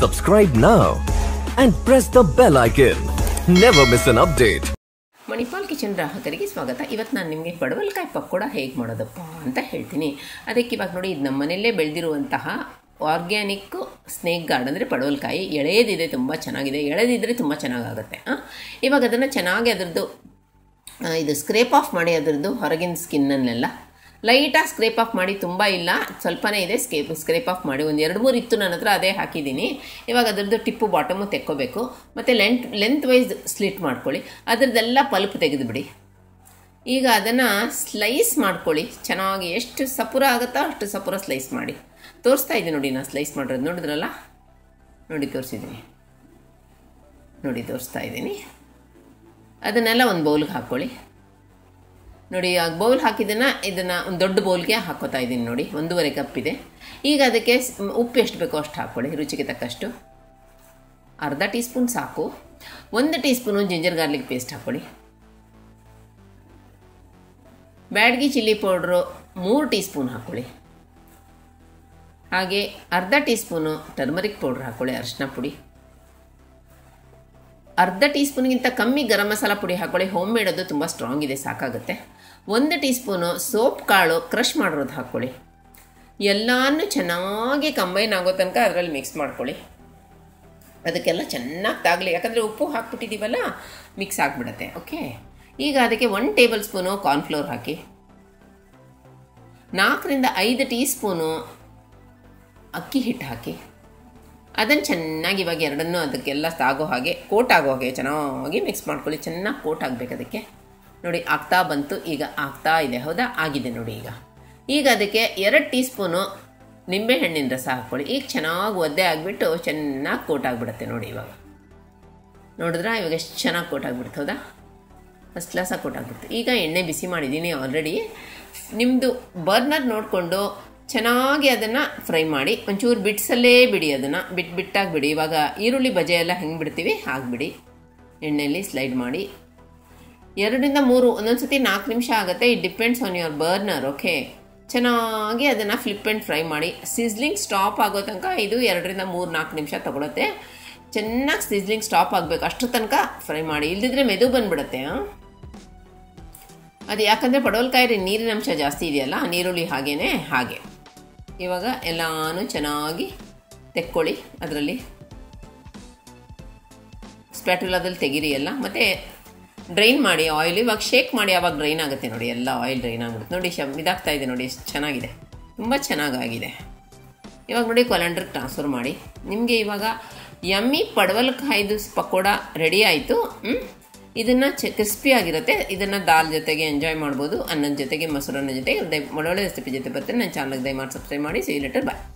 Subscribe now and press the bell icon. Never miss an update. Manipal kitchen ಗ್ರಾಹಕರಿಗೆ ಸ್ವಾಗತ ಇವತ್ತು ನಾನು ನಿಮಗೆ ಪಡವಲಕಾಯಿ ಪಕೋಡ ಹೇಗೆ ಮಾಡೋದಪ್ಪ ಅಂತ ಹೇಳ್ತೀನಿ ಅದಕ್ಕೆ ಇವಾಗ ನೋಡಿ ಇದು ನಮ್ಮ ಮನೆಯಲ್ಲೇ ಬೆಳೆದಿರುವಂತಹ ಆರ್ಗ್ಯಾನಿಕ್ ಸ್ನೇಕ್ ಗಾರ್ಡ್ ಅಂದರೆ ಪಡವಲಕಾಯಿ ಎಳೆಯದಿದೆ ತುಂಬ ಚೆನ್ನಾಗಿದೆ ಎಳೆದಿದ್ರೆ ತುಂಬ ಚೆನ್ನಾಗಾಗುತ್ತೆ ಆ? ಇವಾಗ ಅದನ್ನು ಚೆನ್ನಾಗಿ ಅದರದ್ದು ಆ, ಇದು ಸ್ಕ್ರೇಪ್ ಆಫ್ ಮಾಡಿ ಅದರದ್ದು ಹೊರಗಿನ ಸ್ಕಿನ್ನನ್ನೆಲ್ಲ ಲೈಟಾಗಿ ಸ್ಕ್ರೇಪ್ ಆಫ್ ಮಾಡಿ ತುಂಬ ಇಲ್ಲ ಸ್ವಲ್ಪನೇ ಇದೆ ಸ್ಕೇಪ್ ಸ್ಕ್ರೇಪ್ ಆಫ್ ಮಾಡಿ ಒಂದು ಎರಡು ಮೂರು ಇತ್ತು ನನ್ನ ಹತ್ರ ಅದೇ ಹಾಕಿದ್ದೀನಿ ಇವಾಗ ಅದರದ್ದು ಟಿಪ್ಪು ಬಾಟಮು ತೆಕ್ಕೋಬೇಕು ಮತ್ತು ಲೆಂತ್ ಲೆಂತ್ ವೈಸ್ ಸ್ಲಿಟ್ ಮಾಡ್ಕೊಳ್ಳಿ ಅದರದ್ದೆಲ್ಲ ಪಲ್ಪ್ ತೆಗೆದುಬಿಡಿ ಈಗ ಅದನ್ನು ಸ್ಲೈಸ್ ಮಾಡ್ಕೊಳ್ಳಿ ಚೆನ್ನಾಗಿ ಎಷ್ಟು ಸಪುರ ಆಗುತ್ತೋ ಅಷ್ಟು ಸಪುರ ಸ್ಲೈಸ್ ಮಾಡಿ ತೋರಿಸ್ತಾ ಇದ್ದೀನಿ ನೋಡಿ ನಾನು ಸ್ಲೈಸ್ ಮಾಡಿರೋದು ನೋಡಿದ್ರಲ್ಲ ನೋಡಿ ತೋರಿಸಿದ್ದೀನಿ ನೋಡಿ ತೋರಿಸ್ತಾ ಇದ್ದೀನಿ ಅದನ್ನೆಲ್ಲ ಒಂದು ಬೌಲ್ಗೆ ಹಾಕ್ಕೊಳ್ಳಿ ನೋಡಿ ಆ ಬೌಲ್ ಹಾಕಿದ್ದನ್ನು ಇದನ್ನು ಒಂದು ದೊಡ್ಡ ಬೌಲ್ಗೆ ಹಾಕೋತಾ ಇದ್ದೀನಿ ನೋಡಿ ಒಂದೂವರೆ ಕಪ್ ಇದೆ ಈಗ ಅದಕ್ಕೆ ಸ್- ಉಪ್ಪು ಎಷ್ಟು ಬೇಕೋ ಅಷ್ಟು ಹಾಕ್ಕೊಳ್ಳಿ ರುಚಿಗೆ ತಕ್ಕಷ್ಟು ಅರ್ಧ ಟೀ ಸ್ಪೂನ್ ಸಾಕು ಒಂದು teaspoon ginger garlic paste ಹಾಕ್ಕೊಳ್ಳಿ ಬ್ಯಾಡ್ಗಿ ಚಿಲ್ಲಿ ಪೌಡ್ರು ಮೂರು ಟೀ ಸ್ಪೂನ್ ಹಾಕ್ಕೊಳ್ಳಿ ಹಾಗೆ ಅರ್ಧ ಟೀ ಸ್ಪೂನು ಟರ್ಮರಿಕ್ ಪೌಡ್ರ್ ಹಾಕ್ಕೊಳ್ಳಿ ಅರಿಶಿನ ಪುಡಿ ಅರ್ಧ ಟೀ ಸ್ಪೂನ್ಗಿಂತ ಕಮ್ಮಿ ಗರಂ ಮಸಾಲ ಪುಡಿ ಹಾಕ್ಕೊಳ್ಳಿ ಹೋಮ್ ಮೇಡ್ ಅದು ತುಂಬ ಸ್ಟ್ರಾಂಗ್ ಇದೆ ಸಾಕಾಗುತ್ತೆ ಒಂದು ಟೀ ಸ್ಪೂನು ಸೋಪ್ ಕಾಳು ಕ್ರಷ್ ಮಾಡಿರೋದು ಹಾಕ್ಕೊಳ್ಳಿ ಎಲ್ಲನೂ ಚೆನ್ನಾಗಿ ಕಂಬೈನ್ ಆಗೋ ತನಕ ಅದರಲ್ಲಿ ಮಿಕ್ಸ್ ಮಾಡ್ಕೊಳ್ಳಿ ಅದಕ್ಕೆಲ್ಲ ಚೆನ್ನಾಗಿ ತಾಗಲಿ ಯಾಕಂದರೆ ಉಪ್ಪು ಹಾಕ್ಬಿಟ್ಟಿದ್ದೀವಲ್ಲ ಮಿಕ್ಸ್ ಆಗಿಬಿಡತ್ತೆ ಓಕೆ ಈಗ ಅದಕ್ಕೆ ಒನ್ ಟೇಬಲ್ ಸ್ಪೂನು ಕಾರ್ನ್ಫ್ಲೋರ್ ಹಾಕಿ ನಾಲ್ಕರಿಂದ ಐದು ಟೀ ಸ್ಪೂನು ಅಕ್ಕಿ ಹಿಟ್ಟು ಹಾಕಿ ಅದನ್ನು ಚೆನ್ನಾಗಿ ಇವಾಗ ಎರಡನ್ನೂ ಅದಕ್ಕೆಲ್ಲ ತಾಗೋ ಹಾಗೆ ಕೋಟ್ ಆಗೋ ಹಾಗೆ ಚೆನ್ನಾಗಿ ಮಿಕ್ಸ್ ಮಾಡ್ಕೊಳ್ಳಿ ಚೆನ್ನಾಗಿ ಕೋಟ್ ಆಗಬೇಕು ಅದಕ್ಕೆ ನೋಡಿ ಆಗ್ತಾ ಬಂತು ಈಗ ಆಗ್ತಾ ಇದೆ ಹೌದಾ ಆಗಿದೆ ನೋಡಿ ಈಗ ಈಗ ಅದಕ್ಕೆ ಎರಡು ಟೀ ಸ್ಪೂನು ನಿಂಬೆಹಣ್ಣಿನ ರಸ ಹಾಕ್ಕೊಳ್ಳಿ ಈಗ ಚೆನ್ನಾಗಿ ಒದ್ದೆ ಆಗಿಬಿಟ್ಟು ಚೆನ್ನಾಗಿ ಕೋಟ್ ಆಗಿಬಿಡುತ್ತೆ ನೋಡಿ ಇವಾಗ ನೋಡಿದ್ರಾ ಇವಾಗ ಎಷ್ಟು ಚೆನ್ನಾಗಿ ಕೋಟ್ ಆಗಿಬಿಡ್ತು ಹೌದಾ ಫಸ್ಟ್ ಕ್ಲಾಸಾಗಿ ಕೋಟ್ ಆಗಿಬಿಡ್ತು ಈಗ ಎಣ್ಣೆ ಬಿಸಿ ಮಾಡಿದ್ದೀನಿ ಆಲ್ರೆಡಿ ನಿಮ್ಮದು ಬರ್ನರ್ ನೋಡಿಕೊಂಡು ಚೆನ್ನಾಗಿ ಅದನ್ನು ಫ್ರೈ ಮಾಡಿ ಒಂಚೂರು ಬಿಟ್ಸಲ್ಲೇ ಬಿಡಿ ಅದನ್ನು ಬಿಟ್ಟು ಬಿಟ್ಟಾಗಿ ಬಿಡಿ ಇವಾಗ ಈರುಳ್ಳಿ ಬಜೆ ಎಲ್ಲ ಹೆಂಗೆ ಬಿಡ್ತೀವಿ ಹಾಗೆ ಬಿಡಿ ಎಣ್ಣೆಯಲ್ಲಿ ಸ್ಲೈಡ್ ಮಾಡಿ ಎರಡರಿಂದ ಮೂರು ಒಂದೊಂದು ಸತಿ ನಾಲ್ಕು ನಿಮಿಷ ಆಗುತ್ತೆ it depends on your burner okay ಚೆನ್ನಾಗಿ ಅದನ್ನು ಫ್ಲಿಪ್ ಆ್ಯಂಡ್ ಫ್ರೈ ಮಾಡಿ ಸಿಸ್ಲಿಂಗ್ ಸ್ಟಾಪ್ ಆಗೋ ತನಕ ಇದು ಎರಡರಿಂದ ಮೂರು ನಾಲ್ಕು ನಿಮಿಷ ತಗೊಳುತ್ತೆ ಚೆನ್ನಾಗಿ ಸಿಸ್ಲಿಂಗ್ ಸ್ಟಾಪ್ ಆಗಬೇಕು ಅಷ್ಟು ತನಕ ಫ್ರೈ ಮಾಡಿ ಇಲ್ದಿದ್ರೆ ಮೆದು ಬಂದ್ಬಿಡುತ್ತೆ ಆ? ಅದು ಯಾಕಂದರೆ ಪಡವಲಕಾಯಿ ನೀರಿನ ಅಂಶ ಜಾಸ್ತಿ ಇದೆಯಲ್ಲ ನೀರುಳ್ಳಿ ಹಾಗೇನೆ ಹಾಗೆ ಇವಾಗ ಎಲ್ಲಾನು ಚೆನ್ನಾಗಿ ತೆಕ್ಕೊಳ್ಳಿ ಅದರಲ್ಲಿ ಸ್ಪ್ಯಾಟುಲಾದಲ್ಲಿ ತೆಗೀರಿ ಎಲ್ಲ ಮತ್ತು ಡ್ರೈನ್ ಮಾಡಿ ಆಯಿಲ್ ಇವಾಗ ಶೇಕ್ ಮಾಡಿ ಆವಾಗ ಡ್ರೈನ್ ಆಗುತ್ತೆ ನೋಡಿ ಎಲ್ಲ ಆಯಿಲ್ ಡ್ರೈನ್ ಆಗ್ಬಿಡುತ್ತೆ ನೋಡಿ ಶಮ್ ಇದಾಗ್ತಾ ಇದೆ ನೋಡಿ ಎಷ್ಟು ಚೆನ್ನಾಗಿದೆ ತುಂಬ ಚೆನ್ನಾಗಾಗಿದೆ ಇವಾಗ ನೋಡಿ ಕೊಲಂಡ್ರಿಗೆ ಟ್ರಾನ್ಸ್ಫರ್ ಮಾಡಿ ನಿಮಗೆ ಇವಾಗ ಯಮ್ಮಿ ಪಡವಲಕಾಯ್ದು ಪಕೋಡ ರೆಡಿ ಆಯಿತು ಇದನ್ನು ಚ ಕ್ರಿಸ್ಪಿ ಆಗಿರುತ್ತೆ ಇದನ್ನು ದಾಲ್ ಜೊತೆಗೆ ಎಂಜಾಯ್ ಮಾಡ್ಬೋದು ಅನ್ನದ ಜೊತೆಗೆ ಮೊಸರನ್ನ ಜೊತೆಗೆ ದಯ ಒಳ್ಳೊಳ್ಳೆ ರೆಸಿಪಿ ಜೊತೆ ಬರ್ತೀನಿ ನನ್ನ ಚಾನಲ್ಗೆ ದಯಮಾಡಿ ಸಬ್ಸ್ಕ್ರೈಬ್ ಮಾಡಿ ಸಿ ಲೆಟರ್ ಬಾಯ್